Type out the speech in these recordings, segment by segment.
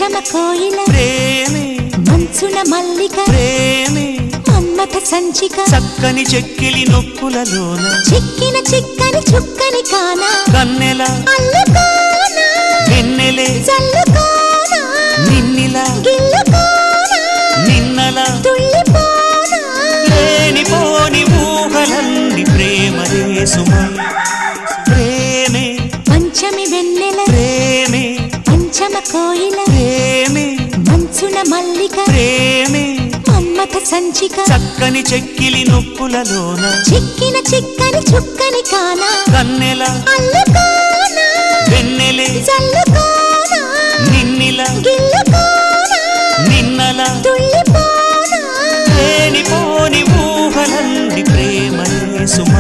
పంచమ కోయిల ప్రేమే మంచున మల్లిక ప్రేమే మన్మథ సంచిక చక్కని చెక్కిలి నొక్కులలోన చిక్కిన చిక్కని చుక్కని కాన కన్నెల అల్లుకోనా వెన్నెలే చల్లుకోనా నిన్నిలా గిల్లుకోనా నిన్నలా తుళ్ళిపోనా లేనిపోని ఊహలన్నీ ప్రేమలే సుమ ప్రేమే పంచమి వెన్నెల ప్రేమే పంచమ కోయిల ప్రేమే మంచున మల్లిక ప్రేమే మన్మథ సంచిక చక్కని చెక్కిలి నొక్కులలోన చిక్కిన చిక్కని చుక్కని కాన కన్నెల అల్లుకోనా వెన్నెలే చల్లుకోనా నిన్నిలా గిల్లుకోనా నిన్నలా తుళ్ళిపోనా లేనిపోని ఊహలన్నీ ప్రేమలే సుమ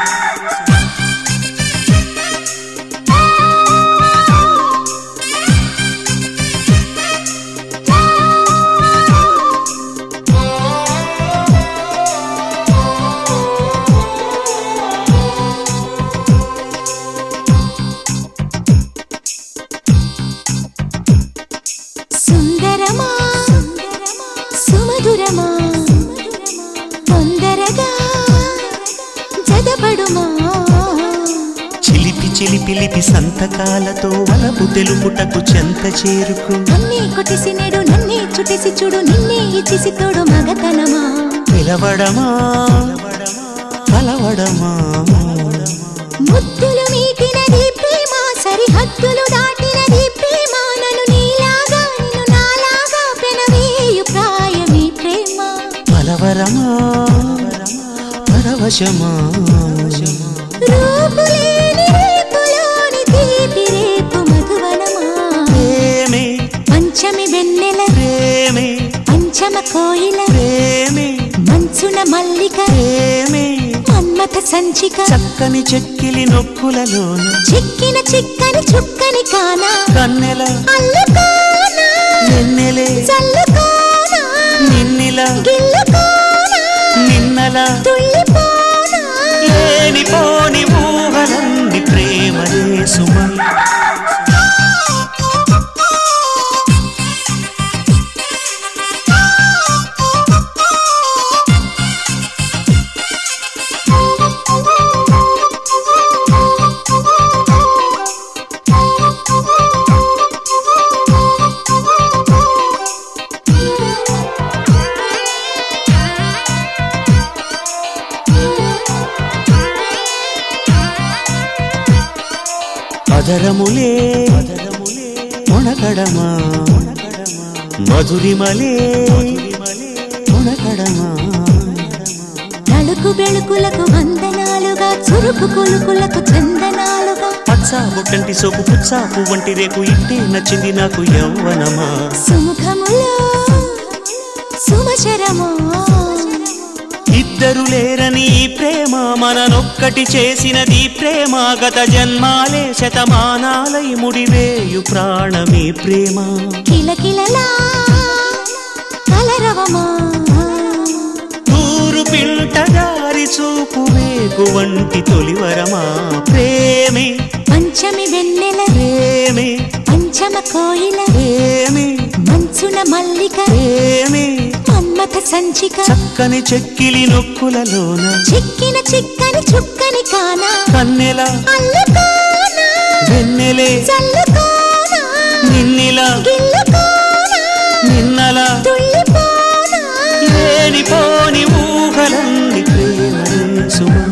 సుందరమా సుమధురమా తొందరగా జదపడుమా చిలిపి చిలిపిలిపి సంతకాలతో వలపు తెలుపుటకు చెంత చేరుకు నన్నే కొట్టేసి నేడు నన్నే చుట్టేసి చూడు నిన్నే ఇచ్చేసి తోడు మగతనమా పిలవడమా కలవడమా ముద్దులు మీటినది ప్రేమ సరిహద్దులు దాటినది ప్రేమ నన్ను నీలాగా నిన్ను నాలాగా పెనవేయు ప్రాయమీ ప్రేమ పలవరమా పరవశమా రూపులేని రేపులోని తీపి రేపు మధువనమా ప్రేమే పంచమి వెన్నెల ప్రేమే పంచమ కోయిల ప్రేమే మంచున మల్లిక ప్రేమే మన్మథ సంచిక చక్కని చెక్కిలి నొక్కులలోన చిక్కిన చిక్కని చుక్కని కాన కన్నెల అల్లుకోనా వెన్నెలే చల్లుకోనా నిన్నిలా గిల్లుకోనా నిన్నలా తుళ్ళిపోనా లేనిపోని ఊహలన్నీ ప్రేమలే సుమ అదరములే మొనకడమా మధురిమలే మొనకడమా నలుకు బెళుకులకు వందనాలుగా చురుకు కులుకులకు చందనాలుగా పచ్చా బుట్టంటి సోపు పుచ్చా పువ్వంటి రేకు ఇట్టే నచ్చింది నాకు యవ్వనమా సుముఖములో సుమచరమో ఇద్దరు లేరని ఈ ప్రేమ మననొక్కటి చేసినది ప్రేమ గత జన్మాలే శతమానాలై ముడివేయు ప్రాణమీ ప్రేమ కిలకిలలా కలరవమా ఊరు పిల్ట దారి చూపు వేగు వంటి తొలివరమా ప్రేమే పంచమి వెన్నెల ప్రేమే పంచమ కోయిల ప్రేమే మంచున మల్లిక ప్రేమే మన్మథ సంచిక చక్కని చెక్కిలి నొక్కులలోన చిక్కిన చిక్కని చుక్కని కాన కన్నెల అల్లుకోనా వెన్నెలే చల్లుకోనా నిన్నిలా గిల్లుకోనా నిన్నలా తుళ్ళిపోనా లేనిపోని ఊహలన్నీ ప్రేమలే సుమా